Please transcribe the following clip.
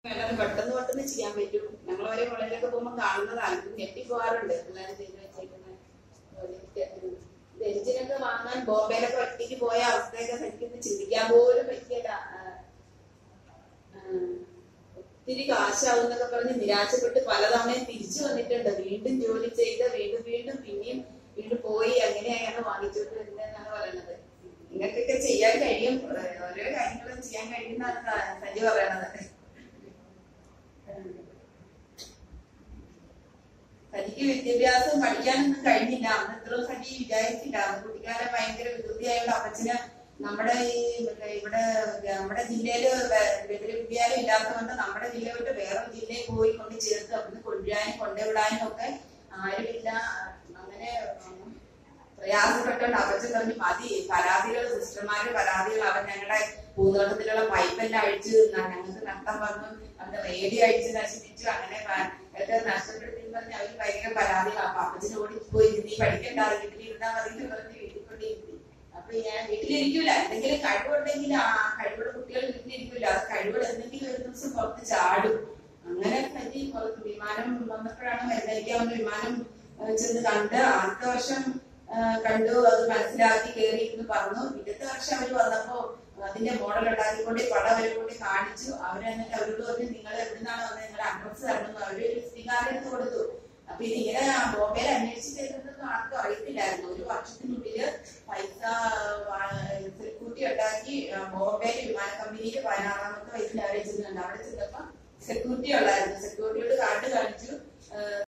വേണ്ടത് പെട്ടെന്ന് പെട്ടെന്ന് ചെയ്യാൻ പറ്റും ഞങ്ങൾ ഒരേ കോളേജിലൊക്കെ പോകുമ്പോൾ കാണുന്നതാണ് ഇത് ഞെട്ടിപ്പോകാറുണ്ട് എല്ലാവരും ചെയ്ത് വെച്ചേക്കുന്ന ബെഞ്ചിനൊക്കെ വാങ്ങാൻ ബോംബെയിലൊക്കെ ഒറ്റയ്ക്ക് പോയ അവസ്ഥയൊക്കെ എനിക്കൊന്ന് ചിന്തിക്കാൻ പോലും പറ്റിയല്ല ആ, ആ, ഒത്തിരി കാശാവും എന്നൊക്കെ പറഞ്ഞ് നിരാശപ്പെട്ട് പലതവണയും തിരിച്ചു വന്നിട്ടുണ്ട് വീണ്ടും ജോലി ചെയ്ത് വീണ്ടും വീണ്ടും പിന്നെയും വീണ്ടും പോയി അങ്ങനെയാണ് വാങ്ങിച്ചോണ്ട് വരുന്നതെന്നാണ് പറയുന്നത് നിങ്ങൾക്കൊക്കെ ചെയ്യാൻ കഴിയും ഏഹ് ഓരോ കാര്യങ്ങളും ചെയ്യാൻ കഴിയുന്നതാണ് സ- സജി പറയണത് സജിക്ക് വിദ്യാഭ്യാസം പഠിക്കാനൊന്നും കഴിഞ്ഞില്ല അന്ന് ഇത്രയും സജി വിചാരിച്ചില്ല അന്ന് കുട്ടിക്കാലം ഭയങ്കര വികൃതിയായോണ്ട് അപ്പച്ചന് നമ്മുടെ ഈ മറ്റേ ഇവിടെ നമ്മുടെ ജില്ലയില് വെ- ബദരി വിദ്യാലയം ഇല്ലാത്തതുകൊണ്ട് നമ്മുടെ ജില്ല വിട്ട് വേറെ ജില്ലയിൽ പോയി കൊണ്ട് ചേർത്ത് അവിടുന്ന് കൊണ്ടുവരാനും കൊണ്ടുവിടാനും ഒക്കെ ആരുമില്ല അങ്ങനെ ഉം, പ്രയാസപ്പെട്ടുകൊണ്ട് അപ്പച്ചൻ പറഞ്ഞു മതി പരാതികൾ സിസ്റ്റർമാര് പരാതികൾ അവൻ ഞങ്ങളുടെ പൂന്തോട്ടത്തിലുള്ള പൈപ്പെല്ലാം അഴിച്ച് ന- ഞങ്ങൾക്ക് നഷ്ടം വന്നു അവന്റെ റേഡിയോ അഴിച്ച് നശിപ്പിച്ചു അങ്ങനെ പ- ഒക്കെ നഷ്ടപ്പെടുത്തി പറഞ്ഞ് അവര് ഭയങ്കര പരാതികൾ അപ്പൊ അപ്പച്ചന് ഓടി പോയി നീ പഠിക്കണ്ട വീട്ടിലിരുന്നാ മതി എന്ന് പറഞ്ഞ് വീട്ടിൽ കൊണ്ടിരുത്തി അപ്പൊ ഞാൻ വീട്ടിലിരിക്കൂല എന്തെങ്കിലും കഴിവുണ്ടെങ്കിൽ ആ കഴിവുള്ള കുട്ടികൾ വീട്ടിലിരിക്കൂല അത് കഴിവുകൾ എന്തെങ്കിലും ഒരു ദിവസം പുറത്ത് ചാടും അങ്ങനെ സജി പുറത്ത് വിമാനം വന്നപ്പോഴാണ് മരുന്നടിക്കാൻ വന്ന വിമാനം ആ, ചെന്ന് കണ്ട് ആദ്യത്തെ വർഷം ആ, കണ്ടു അത് മനസ്സിലാക്കി കയറിയിരുന്നു പറഞ്ഞു പിറ്റത്തെ വർഷം അവര് വന്നപ്പോ അതിന്റെ മോഡൽ ഉണ്ടാക്കിക്കൊണ്ട് പടം അവരെ കൊണ്ട് കാണിച്ചു അവര് എന്നിട്ട് അവരോട് പറഞ്ഞു നിങ്ങൾ എവിടുന്നാണ് വന്നത് നിങ്ങളുടെ അഡ്രസ് തരണം അവര് വിസിറ്റിംഗ് കാർഡ് എടുത്ത് കൊടുത്തു അപ്പൊ ഇത് ഇങ്ങനെ ബോംബെയിൽ അന്വേഷിച്ച് ചെയ്തതൊന്നും ആർക്കും അറിയത്തില്ലായിരുന്നു ഒരു വർഷത്തിനുള്ളില് പൈസ കൂട്ടി ഉണ്ടാക്കി ആ, ബോംബെയിലെ വിമാന കമ്പനിയിൽ പതിനാറാമത്തെ വയസ്സിൽ അവരെ ചെന്നുണ്ട് അവിടെ ചെന്നപ്പോ സെക്യൂരിറ്റി ഉള്ളായിരുന്നു സെക്യൂരിറ്റിയോട് കാർഡ് കാണിച്ചു ആ,